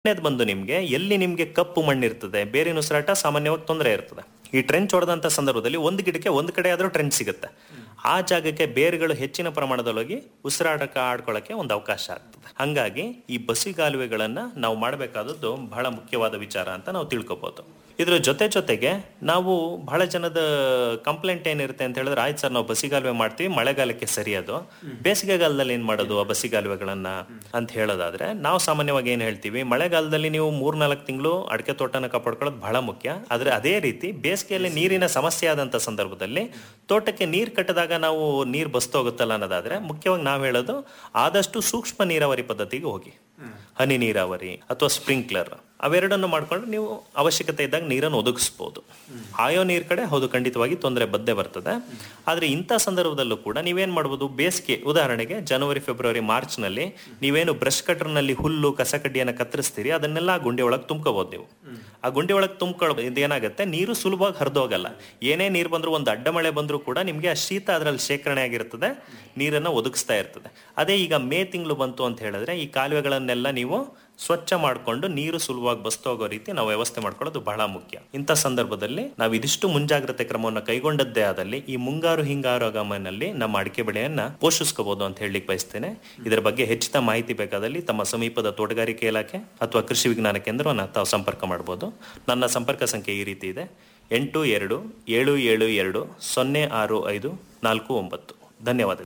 ಎರಡನೇದು ಬಂದು ನಿಮ್ಗೆ ಎಲ್ಲಿ ನಿಮ್ಗೆ ಕಪ್ಪು ಮಣ್ಣಿರ್ತದೆ ಬೇರಿನ ಉಸಿರಾಟ ಸಾಮಾನ್ಯವಾಗಿ ತೊಂದರೆ ಇರ್ತದೆ ಈ ಟ್ರೆಂಚ್ ಹೊಡೆದಂತ ಸಂದರ್ಭದಲ್ಲಿ ಒಂದು ಗಿಡಕ್ಕೆ ಒಂದು ಕಡೆ ಆದ್ರೂ ಟ್ರೆಂಚ್ ಸಿಗುತ್ತೆ ಆ ಜಾಗಕ್ಕೆ ಬೇರುಗಳು ಹೆಚ್ಚಿನ ಪ್ರಮಾಣದೊಳಗೆ ಉಸಿರಾಟಕ್ಕೆ ಆಡ್ಕೊಳ್ಳೋಕೆ ಒಂದು ಅವಕಾಶ ಆಗ್ತದೆ ಹಂಗಾಗಿ ಈ ಬಸಿಗಾಲುವೆಗಳನ್ನ ನಾವು ಮಾಡಬೇಕಾದದ್ದು ಬಹಳ ಮುಖ್ಯವಾದ ವಿಚಾರ ಅಂತ ನಾವು ತಿಳ್ಕೊಬಹುದು ಇದ್ರ ಜೊತೆ ಜೊತೆಗೆ ನಾವು ಬಹಳ ಜನದ ಕಂಪ್ಲೇಂಟ್ ಏನಿರುತ್ತೆ ಅಂತ ಹೇಳಿದ್ರೆ ಆಯ್ತು ಸರ್ ನಾವು ಬಸಿಗಾಲುವೆ ಮಾಡ್ತೀವಿ ಮಳೆಗಾಲಕ್ಕೆ ಸರಿ ಅದು ಬೇಸಿಗೆಗಾಲದಲ್ಲಿ ಏನ್ ಮಾಡೋದು ಆ ಬಸಿಗಾಲುವೆಗಳನ್ನ ಅಂತ ಹೇಳೋದಾದ್ರೆ ನಾವು ಸಾಮಾನ್ಯವಾಗಿ ಏನ್ ಹೇಳ್ತೀವಿ ಮಳೆಗಾಲದಲ್ಲಿ ನೀವು ಮೂರ್ನಾಲ್ಕು ತಿಂಗಳು ಅಡಿಕೆ ತೋಟನ ಕಾಪಾಡ್ಕೊಳ್ಳೋದು ಬಹಳ ಮುಖ್ಯ ಆದ್ರೆ ಅದೇ ರೀತಿ ಬೇಸಿಗೆಯಲ್ಲಿ ನೀರಿನ ಸಮಸ್ಯೆ ಆದಂತ ಸಂದರ್ಭದಲ್ಲಿ ತೋಟಕ್ಕೆ ನೀರ್ ಕಟ್ಟದಾಗ ನಾವು ನೀರ್ ಬಸ್ತೋಗುತ್ತಲ್ಲ ಅನ್ನೋದಾದ್ರೆ ಮುಖ್ಯವಾಗಿ ನಾವು ಹೇಳೋದು ಆದಷ್ಟು ಸೂಕ್ಷ್ಮ ನೀರಾವರಿ ಪದ್ಧತಿಗೆ ಹೋಗಿ ಹನಿ ನೀರಾವರಿ ಅಥವಾ ಸ್ಪ್ರಿಂಕ್ಲರ್ ಅವೆರಡನ್ನು ಮಾಡ್ಕೊಂಡು ನೀವು ಅವಶ್ಯಕತೆ ಇದ್ದಾಗ ನೀರನ್ನು ಒದಗಿಸ್ಬೋದು ಆಯೋ ನೀರ್ ಕಡೆ ಹೌದು ಖಂಡಿತವಾಗಿ ತೊಂದರೆ ಬದ್ದೇ ಬರ್ತದೆ ಆದ್ರೆ ಇಂಥ ಸಂದರ್ಭದಲ್ಲೂ ಕೂಡ ನೀವೇನ್ ಮಾಡ್ಬೋದು ಬೇಸಿಗೆ ಉದಾಹರಣೆಗೆ ಜನವರಿ ಫೆಬ್ರವರಿ ಮಾರ್ಚ್ ನಲ್ಲಿ ನೀವೇನು ಬ್ರಷ್ ಕಟರ್ ನಲ್ಲಿ ಹುಲ್ಲು ಕಸ ಕಡ್ಡಿಯನ್ನ ಕತ್ತರಿಸ್ತೀರಿ ಅದನ್ನೆಲ್ಲ ಆ ಗುಂಡಿ ಒಳಗೆ ತುಂಬ್ಕೋಬಹುದು ನೀವು ಆ ಗುಂಡಿ ಒಳಗೆ ತುಂಬ್ಕೊಳ್ಳೋ ಇದೇನಾಗುತ್ತೆ ನೀರು ಸುಲಭವಾಗಿ ಹರಿದೋಗಲ್ಲ ಏನೇ ನೀರು ಬಂದ್ರು ಒಂದು ಅಡ್ಡ ಮಳೆ ಬಂದರೂ ಕೂಡ ನಿಮಗೆ ಆ ಶೀತ ಅದರಲ್ಲಿ ಶೇಖರಣೆ ಆಗಿರ್ತದೆ ನೀರನ್ನ ಒದಗಿಸ್ತಾ ಇರ್ತದೆ ಅದೇ ಈಗ ಮೇ ತಿಂಗಳು ಬಂತು ಅಂತ ಹೇಳಿದ್ರೆ ಈ ಕಾಲುವೆಗಳನ್ನೆಲ್ಲ ನೀವು ಸ್ವಚ್ಛ ಮಾಡಿಕೊಂಡು ನೀರು ಸುಲಭವಾಗಿ ಬಸ್ತು ಹೋಗೋ ರೀತಿ ನಾವು ವ್ಯವಸ್ಥೆ ಮಾಡ್ಕೊಳ್ಳೋದು ಬಹಳ ಮುಖ್ಯ ಇಂಥ ಸಂದರ್ಭದಲ್ಲಿ ನಾವು ಇದಿಷ್ಟು ಮುಂಜಾಗ್ರತೆ ಕ್ರಮವನ್ನು ಕೈಗೊಂಡದ್ದೇ ಆದಲ್ಲಿ ಈ ಮುಂಗಾರು ಹಿಂಗಾರು ಆಗಮನಲ್ಲಿ ನಮ್ಮ ಅಡಿಕೆ ಬೆಳೆಯನ್ನ ಪೋಷಿಸ್ಕೋಬಹುದು ಅಂತ ಹೇಳಲಿಕ್ಕೆ ಬಯಸ್ತೇನೆ ಇದರ ಬಗ್ಗೆ ಹೆಚ್ಚಿನ ಮಾಹಿತಿ ಬೇಕಾದಲ್ಲಿ ತಮ್ಮ ಸಮೀಪದ ತೋಟಗಾರಿಕೆ ಇಲಾಖೆ ಅಥವಾ ಕೃಷಿ ವಿಜ್ಞಾನ ಕೇಂದ್ರವನ್ನು ತಾವು ಸಂಪರ್ಕ ಮಾಡಬಹುದು ನನ್ನ ಸಂಪರ್ಕ ಸಂಖ್ಯೆ ಈ ರೀತಿ ಇದೆ ಎಂಟು ಎರಡು ಏಳು ಏಳು ಎರಡು ಸೊನ್ನೆ ಆರು ಐದು ನಾಲ್ಕು ಒಂಬತ್ತು ಧನ್ಯವಾದಗಳು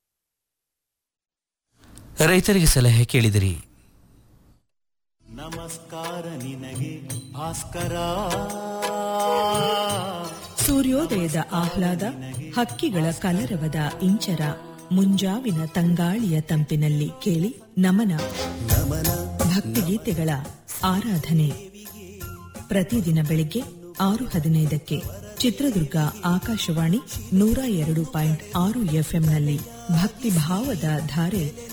ರೈತರಿಗೆ ಸಲಹೆ ಕೇಳಿದಿರಿ ನಮಸ್ಕಾರ ನಿನಗೆ ಭಾಸ್ಕರ ಸೂರ್ಯೋದಯದ ಆಹ್ಲಾದ ಹಕ್ಕಿಗಳ ಕಲರವದ ಇಂಚರ ಮುಂಜಾವಿನ ತಂಗಾಳಿಯ ತಂಪಿನಲ್ಲಿ ಕೇಳಿ ನಮನ ಭಕ್ತಿಗೀತೆಗಳ ಆರಾಧನೆ ಪ್ರತಿದಿನ ಬೆಳಿಗ್ಗೆ ಆರು ಹದಿನೈದಕ್ಕೆ ಚಿತ್ರದುರ್ಗ ಆಕಾಶವಾಣಿ ನೂರ ಎರಡು ಪಾಯಿಂಟ್ ಆರು ಎಫ್ಎಂನಲ್ಲಿ ಭಕ್ತಿಭಾವದ ಧಾರೆ